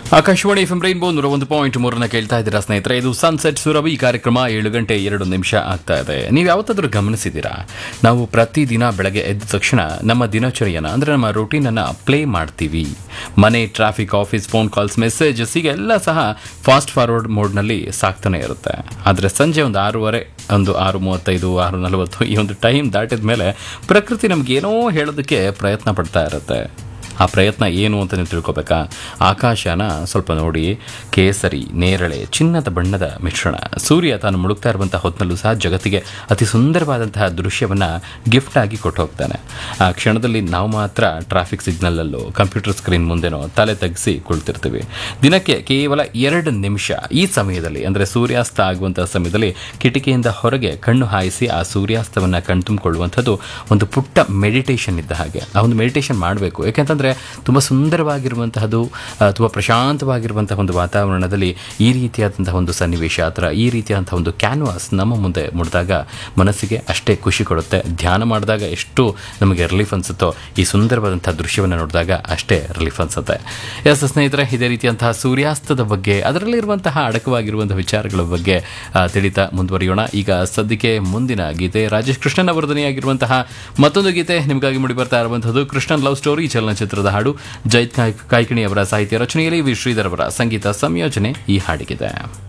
Akashvani F rainbow ನೂರ ಒಂದು point ಮೂರನ್ನ ಕೇಳ್ತಾ ಇದ್ದೀರಾ ಸ್ನೇಹಿತರೆ ಇದು ಸನ್ಸೆಟ್ ಸುರಭಿ ಕಾರ್ಯಕ್ರಮ ಏಳು ಗಂಟೆ ಎರಡು ನಿಮಿಷ ಆಗ್ತಾ ಇದೆ ನೀವು ಯಾವತ್ತಾದ್ರೂ ಗಮನಿಸಿದ್ದೀರಾ ನಾವು ಪ್ರತಿದಿನ ಬೆಳಗ್ಗೆ ಎದ್ದ ತಕ್ಷಣ ನಮ್ಮ ದಿನಚರಿಯನ್ನ ಅಂದ್ರೆ ನಮ್ಮ ರೂಟೀನನ್ನು ಪ್ಲೇ ಮಾಡ್ತೀವಿ ಮನೆ traffic office phone calls messages ಹೀಗೆಲ್ಲ ಸಹ ಫಾಸ್ಟ್ ಫಾರ್ವರ್ಡ್ ಮೋಡ್ನಲ್ಲಿ ಸಾಕ್ತಾನೆ ಇರುತ್ತೆ ಆದರೆ ಸಂಜೆ ಒಂದು ಆರೂವರೆ ಒಂದು ಆರು ಮೂವತ್ತೈದು ಆರು ನಲವತ್ತು ಈ ಒಂದು ಟೈಮ್ ದಾಟಿದ ಮೇಲೆ ಪ್ರಕೃತಿ ನಮ್ಗೆ ಏನೋ ಹೇಳೋದಕ್ಕೆ ಪ್ರಯತ್ನ ಪಡ್ತಾ ಇರುತ್ತೆ ಆ ಪ್ರಯತ್ನ ಏನು ಅಂತ ನೀವು ತಿಳ್ಕೊಬೇಕಾ ಆಕಾಶನ ಸ್ವಲ್ಪ ನೋಡಿ ಕೇಸರಿ ನೇರಳೆ ಚಿನ್ನದ ಬಣ್ಣದ ಮಿಶ್ರಣ ಸೂರ್ಯ ತಾನು ಮುಳುಗ್ತಾ ಇರುವಂತಹ ಹೊತ್ತಿನಲ್ಲೂ ಸಹ ಜಗತ್ತಿಗೆ ಅತಿ ಸುಂದರವಾದಂತಹ ದೃಶ್ಯವನ್ನು ಗಿಫ್ಟ್ ಆಗಿ ಕೊಟ್ಟು ಹೋಗ್ತಾನೆ ಆ ಕ್ಷಣದಲ್ಲಿ ನಾವು ಮಾತ್ರ ಟ್ರಾಫಿಕ್ ಸಿಗ್ನಲಲ್ಲೋ ಕಂಪ್ಯೂಟರ್ ಸ್ಕ್ರೀನ್ ಮುಂದೆನೋ ತಲೆ ತಗ್ಗಿಸಿ ಕುಳಿತಿರ್ತೀವಿ ದಿನಕ್ಕೆ ಕೇವಲ ಎರಡು ನಿಮಿಷ ಈ ಸಮಯದಲ್ಲಿ ಅಂದರೆ ಸೂರ್ಯಾಸ್ತ ಆಗುವಂತಹ ಸಮಯದಲ್ಲಿ ಕಿಟಕಿಯಿಂದ ಹೊರಗೆ ಕಣ್ಣು ಹಾಯಿಸಿ ಆ ಸೂರ್ಯಾಸ್ತವನ್ನು ಕಣ್ತುಂಬಿಕೊಳ್ಳುವಂಥದ್ದು ಒಂದು ಪುಟ್ಟ ಮೆಡಿಟೇಷನ್ ಇದ್ದ ಹಾಗೆ ಆ ಒಂದು ಮೆಡಿಟೇಷನ್ ಮಾಡಬೇಕು ಯಾಕೆಂತಂದರೆ ತುಂಬ ಸುಂದರವಾಗಿರುವಂತಹದ್ದು ಆ, ತುಂಬ ಪ್ರಶಾಂತವಾಗಿರುವಂತಹ ಒಂದು ವಾತಾವರಣದಲ್ಲಿ ಈ ರೀತಿಯಾದಂತಹ ಒಂದು ಸನ್ನಿವೇಶ ಅಥವಾ ಈ ರೀತಿಯಾದಂತಹ ಒಂದು ಕ್ಯಾನ್ವಾಸ್ ನಮ್ಮ ಮುಂದೆ ಮುಡಿದಾಗ ಮನಸ್ಸಿಗೆ ಅಷ್ಟೇ ಖುಷಿ ಕೊಡುತ್ತೆ ಧ್ಯಾನ ಮಾಡಿದಾಗ ಎಷ್ಟು ನಮಗೆ ರಿಲೀಫ್ ಅನಿಸುತ್ತೋ ಈ ಸುಂದರವಾದಂತಹ ದೃಶ್ಯವನ್ನು ನೋಡಿದಾಗ ಅಷ್ಟೇ ರಿಲೀಫ್ ಅನಿಸುತ್ತೆ ಎಸ್ ಸ್ನೇಹಿತರೆ ಇದೇ ರೀತಿಯಂತಹ ಸೂರ್ಯಾಸ್ತದ ಬಗ್ಗೆ ಅದರಲ್ಲಿರುವಂತಹ ಅಡಕವಾಗಿರುವಂತಹ ವಿಚಾರಗಳ ಬಗ್ಗೆ ಆ, ತಿಳಿತಾ ಮುಂದುವರಿಯೋಣ ಈಗ ಸದ್ಯಕ್ಕೆ ಮುಂದಿನ ಗೀತೆ ರಾಜೇಶ್ ಕೃಷ್ಣನ್ ಅವರ ಧ್ವನಿಯಾಗಿರುವಂತಹ ಮತ್ತೊಂದು ಗೀತೆ ನಿಮಗಾಗಿ ಮೂಡಿ ಬರ್ತಾ ಇರುವಂತಹದ್ದು ಕೃಷ್ಣನ್ ಲವ್ ಸ್ಟೋರಿ ಚಲನಚಿತ್ರದ ಹಾಡು ಜೈತ್ ಕಾಯ್ಕಿಣಿ ಅವರ ಸಾಹಿತ್ಯ ರಚನೆಯಲ್ಲಿ ವಿ ಶ್ರೀಧರ್ ಅವರ ಸಂಗೀತ ಸಂಯೋಜನೆ ಈ ಹಾಡಿಗಿದೆ